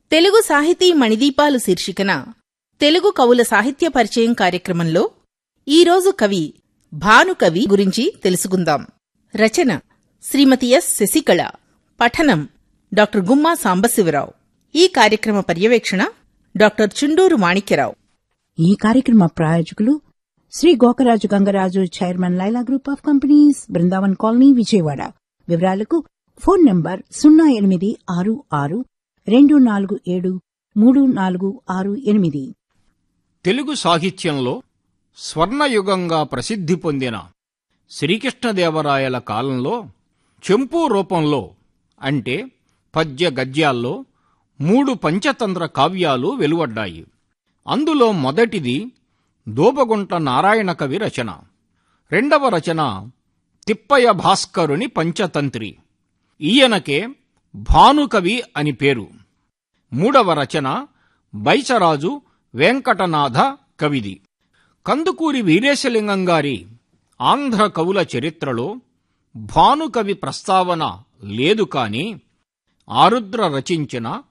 తెలుగు సాహితీ మణిదీపాలు శీర్షికన తెలుగు కవుల సాహిత్య పరిచయం కార్యక్రమంలో ఈరోజు కవి భానుకవి గురించి తెలుసుకుందాం రచన శ్రీమతి ఎస్ శశికళ పఠనం డాక్టర్ గుమ్మా సాంబశివరావు ఈ కార్యక్రమ పర్యవేక్షణ డాక్టర్ చుండూరు మాణిక్యరావు ఈ కార్యక్రమ ప్రాయోజకులు Shri Gokaraju Gangaraju chairman Laila group of companies Brindavan colony Vijayawada వివరాలకు ఫోన్ నంబర్ సున్నా ఎనిమిది ఆరు ఆరు రెండు నాలుగు ఏడు మూడు నాలుగు ఆరు ఎనిమిది తెలుగు సాహిత్యంలో స్వర్ణయుగంగా ప్రసిద్ధి పొందిన శ్రీకృష్ణదేవరాయల కాలంలో చెంపు రూపంలో అంటే పద్య గద్యాల్లో మూడు పంచతంత్ర కావ్యాలు వెలువడ్డాయి అందులో మొదటిది దోపగుంట నారాయణ కవి రచన రెండవ రచన తిప్పయ భాస్కరుని పంచతంత్రి ఈయనకే భానుకవి అని పేరు మూడవ రచన బైసరాజు వెంకటనాథ కవిది కందుకూరి వీరేశలింగం గారి ఆంధ్ర కవుల చరిత్రలో భానుకవి ప్రస్తావన లేదు కాని ఆరుద్ర రచించిన